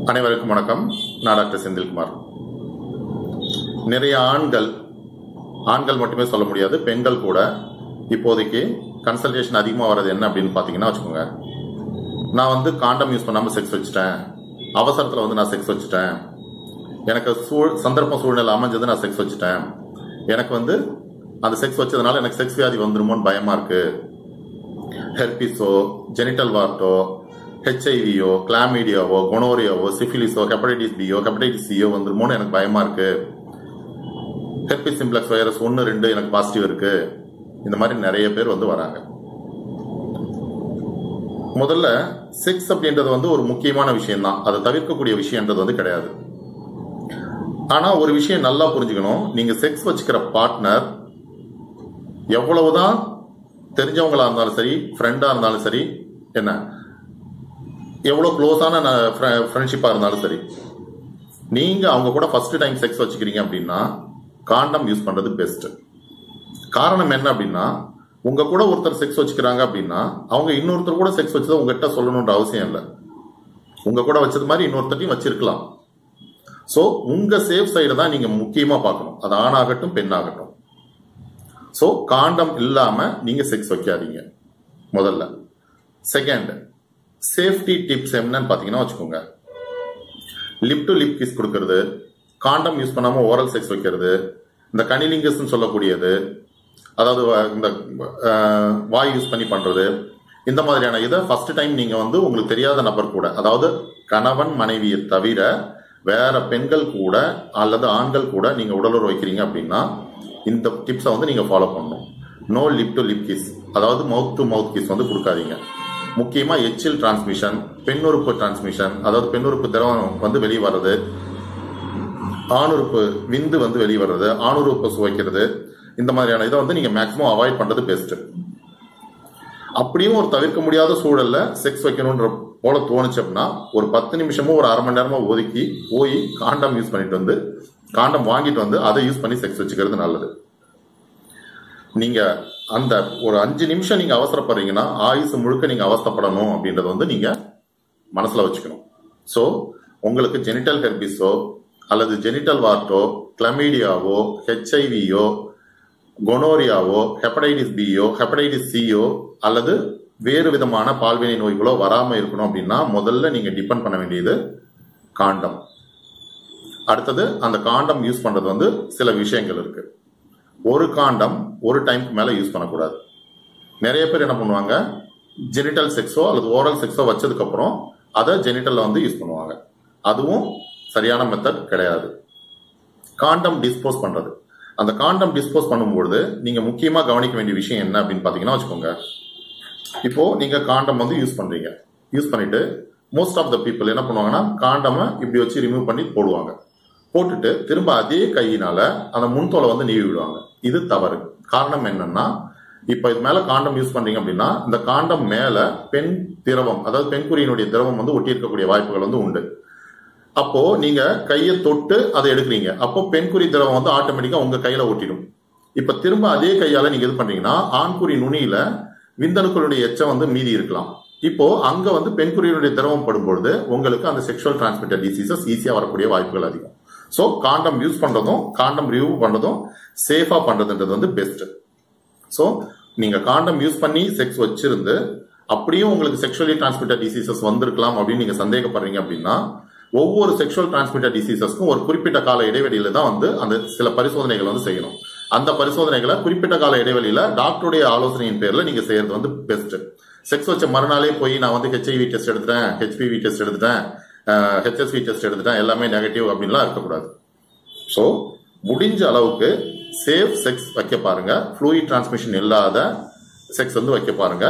அனைவருக்கும் வணக்கம் நான் டாக்டர் செந்தில்குமார் நிறைய ஆண்கள் ஆண்கள் மட்டுமே சொல்ல முடியாது பெண்கள் கூட இப்போதைக்கு கன்சல்டேஷன் அதிகமாக வர்றது என்ன அப்படின்னு பார்த்தீங்கன்னா வச்சுக்கோங்க நான் வந்து காண்டம் யூஸ் பண்ணாமல் செக்ஸ் வச்சுட்டேன் அவசரத்தில் வந்து நான் செக்ஸ் வச்சுட்டேன் எனக்கு சூழ் சந்தர்ப்பம் சூழ்நிலை அமைஞ்சது நான் செக்ஸ் வச்சுட்டேன் எனக்கு வந்து அந்த செக்ஸ் வச்சதுனால எனக்கு செக்ஸ் வியாதி வந்துருமோன்னு பயமா இருக்கு ஹெர்பிஸோ ஜெனிட்டல் வார்ட்டோ ஹெச்ஐவியோ கிளாமீடியாவோ கொனோரியாவோ சிஃபிலிஸோ ஹெப்படைட்டிஸ் பியோ ஹெப்படைட்டிஸ் சியோ வந்துருமோன்னு எனக்கு பயமா இருக்கு ஹெர்பிஸ் சிம்ப்ளக்ஸ் வைரஸ் ஒன்று ரெண்டு எனக்கு பாசிட்டிவ் இருக்கு இந்த மாதிரி நிறைய பேர் வந்து வராங்க முதல்ல செக்ஸ் அப்படின்றது வந்து ஒரு முக்கியமான விஷயம் தான் அதை தவிர்க்கக்கூடிய விஷயம்ன்றது வந்து கிடையாது ஆனா ஒரு விஷயம் நல்லா புரிஞ்சுக்கணும் நீங்க செக்ஸ் வச்சுக்கிற பார்ட்னர் எவ்வளவுதான் தெரிஞ்சவங்களா இருந்தாலும் சரி ஃப்ரெண்டா இருந்தாலும் சரி என்ன எவ்வளவு க்ளோஸான ஃப்ரெண்ட்ஷிப்பா இருந்தாலும் சரி நீங்க அவங்க கூட ஃபர்ஸ்ட் டைம் செக்ஸ் வச்சுக்கிறீங்க அப்படின்னா காண்டம் யூஸ் பண்றது பெஸ்ட் காரணம் என்ன அப்படின்னா உங்க கூட ஒருத்தர் செக்ஸ் வச்சுக்கிறாங்க அப்படின்னா அவங்க இன்னொருத்தர் கூட செக்ஸ் வச்சதை உங்ககிட்ட சொல்லணுன்ற அவசியம் இல்லை உங்க கூட வச்சது மாதிரி இன்னொருத்தரையும் வச்சிருக்கலாம் ஸோ உங்க சேஃப் சைடு தான் நீங்க முக்கியமா பார்க்கணும் அது ஆணாகட்டும் பெண்ணாகட்டும் ஸோ காண்டம் இல்லாம நீங்க செக்ஸ் வைக்காதீங்க முதல்ல செகண்ட் சேஃப்டி டிப்ஸ் என்னன்னு பாத்தீங்கன்னா வச்சுக்கோங்க லிப் டு லிப் கிஸ் கொடுக்கறது காண்டம் யூஸ் பண்ணாம ஓரல் செக்ஸ் வைக்கிறது இந்த கனிலிங்கஸ் சொல்லக்கூடியது அதாவது வ- இந்த அஹ், வாய் யூஸ் பண்ணி பண்றது இந்த மாதிரியான இதை ஃபர்ஸ்ட் டைம் நீங்க வந்து உங்களுக்கு தெரியாத நபர் கூட அதாவது கணவன் மனைவியை தவிர வேற பெண்கள் கூட அல்லது ஆண்கள் கூட நீங்க உடலுறவு வைக்கிறீங்க அப்படின்னா இந்த டிப்ஸை வந்து நீங்க ஃபாலோ பண்ணணும் no lip to lip kiss அதாவது மவுத் டு மவுத் கிஸ் வந்து கொடுக்காதீங்க முக்கியமா எச்சில் டிரான்ஸ்மிஷன் பெண்ணுறுப்பு டிரான்ஸ்மிஷன் அதாவது பெண்ணுறுப்பு திரவம் வந்து வெளியே வர்றது ஆணுறுப்பு விந்து வந்து வெளியே வர்றது ஆணுறுப்பு சுவைக்கிறது இந்த மாதிரியான இதை வந்து நீங்க மேக்ஸிமம் அவாய்ட் பண்றது பெஸ்ட் அப்படியும் ஒரு தவிர்க்க முடியாத சூழல்ல செக்ஸ் வைக்கணும்ன்ற போல தோணுச்சு அப்படின்னா ஒரு பத்து நிமிஷமோ ஒரு அரை மணி நேரமோ ஒதுக்கி போய் காண்டம் யூஸ் பண்ணிட்டு வந்து காண்டம் வாங்கிட்டு வந்து அதை யூஸ் பண்ணி செக்ஸ் வச்சுக்கிறது நல்லது நீங்க அந்த ஒரு அஞ்சு நிமிஷம் நீங்க அவசரப்படுறீங்கன்னா ஆயுசு முழுக்க நீங்க அவஸ்தைப்படணும் அப்படின்றத வந்து நீங்க மனசுல வச்சுக்கணும் ஸோ உங்களுக்கு ஜெனிட்டல் ஹெர்பிஸோ அல்லது ஜெனிட்டல் வார்ட்டோ கிளமீடியாவோ ஹெச்ஐவியோ கொனோரியாவோ ஹெப்படைட்டிஸ் பியோ ஹெப்படைட்டிஸ் சியோ அல்லது வேறு விதமான பால்வினை நோய்களோ வராம இருக்கணும் அப்படின்னா முதல்ல நீங்க டிபெண்ட் பண்ண வேண்டியது காண்டம் அடுத்தது அந்த காண்டம் யூஸ் பண்றது வந்து சில விஷயங்கள் இருக்கு ஒரு காண்டம் ஒரு டைம்க்கு மேல யூஸ் பண்ணக்கூடாது நிறைய பேர் என்ன பண்ணுவாங்க ஜெனிட்டல் செக்ஸோ அல்லது ஓரல் செக்ஸோ வச்சதுக்கு அப்புறம் அதை ஜெனிட்டல்ல வந்து யூஸ் பண்ணுவாங்க அதுவும் சரியான மெத்தட் கிடையாது காண்டம் டிஸ்போஸ் பண்றது அந்த காண்டம் டிஸ்போஸ் பண்ணும்பொழுது நீங்க முக்கியமா கவனிக்க வேண்டிய விஷயம் என்ன அப்படின்னு பாத்தீங்கன்னா வச்சுக்கோங்க இப்போ நீங்க காண்டம் வந்து யூஸ் பண்றீங்க யூஸ் பண்ணிட்டு மோஸ்ட் ஆஃப் த பீப்புள் என்ன பண்ணுவாங்கன்னா காண்டமை இப்படி வச்சு ரிமூவ் பண்ணி போடுவாங்க போட்டுட்டு திரும்ப அதே கையினால அந்த முன்தோலை வந்து நீவி விடுவாங்க இது தவறு காரணம் என்னன்னா இப்ப இது மேல காண்டம் யூஸ் பண்றீங்க அப்படின்னா இந்த காண்டம் மேல பெண் திரவம் அதாவது பெண் குறியினுடைய திரவம் வந்து ஒட்டி இருக்கக்கூடிய வாய்ப்புகள் வந்து உண்டு அப்போ நீங்க கையை தொட்டு அதை எடுக்கிறீங்க அப்போ பெண்குறி திரவம் வந்து ஆட்டோமேட்டிக்கா உங்க கையில ஒட்டிடும் இப்ப திரும்ப அதே கையால நீங்க இது பண்றீங்கன்னா ஆண்குறி நுனியில விந்தணுக்களுடைய எச்சம் வந்து மீதி இருக்கலாம் இப்போ அங்க வந்து பெண்குறியினுடைய திரவம் படும்பொழுது உங்களுக்கு அந்த செக்ஷுவல் டிரான்ஸ்மிட்டட் டிசீசஸ் ஈஸியா வரக்கூடிய வாய்ப்புகள் அதிகம் ஸோ காண்டம் யூஸ் பண்றதும் காண்டம் ரிமூவ் பண்றதும் சேஃபா பண்றதுன்றது வந்து பெஸ்ட் ஸோ நீங்க காண்டம் யூஸ் பண்ணி செக்ஸ் வச்சிருந்து அப்படியும் உங்களுக்கு செக்ஷுவலி டிரான்ஸ்மிட்டட் டிசீசஸ் வந்திருக்கலாம் அப்படின்னு நீங்க சந்தேகப்படுறீங்க அப்படின்னா ஒவ்வொரு செக்ஷுவல் டிரான்ஸ்மிட்டட் டிசீசஸ்க்கும் ஒரு குறிப்பிட்ட கால இடைவெளியில தான் வந்து அந்த சில பரிசோதனைகள் வந்து செய்யணும் அந்த பரிசோதனைகளை குறிப்பிட்ட கால இடைவெளியில டாக்டருடைய ஆலோசனையின் பேர்ல நீங்க செய்யறது வந்து பெஸ்ட் செக்ஸ் வச்ச மறுநாளே போய் நான் வந்து ஹெச்ஐவி டெஸ்ட் எடுத்துட்டேன் ஹெச்பிவி டெஸ்ட் எடுத்துட்டேன் ஹெச்எஸ்வி டெஸ்ட் எடுத்துட்டேன் எல்லாமே நெகட்டிவ் அப்படின்லாம் இருக்கக்கூடாது ஸோ முடிஞ்ச அளவுக்கு சேஃப் செக்ஸ் வைக்க பாருங்க ஃப்ளூயிட் டிரான்ஸ்மிஷன் இல்லாத செக்ஸ் வந்து வைக்க பாருங்க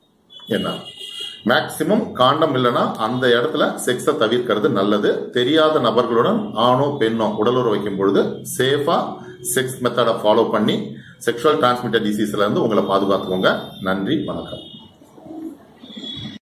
என்ன மேக்சிமம் காண்டம் இல்லைன்னா அந்த இடத்துல செக்ஸை தவிர்க்கிறது நல்லது தெரியாத நபர்களுடன் ஆணோ பெண்ணோ உடலுறவு வைக்கும் பொழுது சேஃபா செக்ஸ் மெத்தடை ஃபாலோ பண்ணி செக்ஷுவல் டிரான்ஸ்மிட்டட் டிசீஸ்ல இருந்து உங்களை பாதுகாத்துக்கோங்க நன்றி வணக்கம்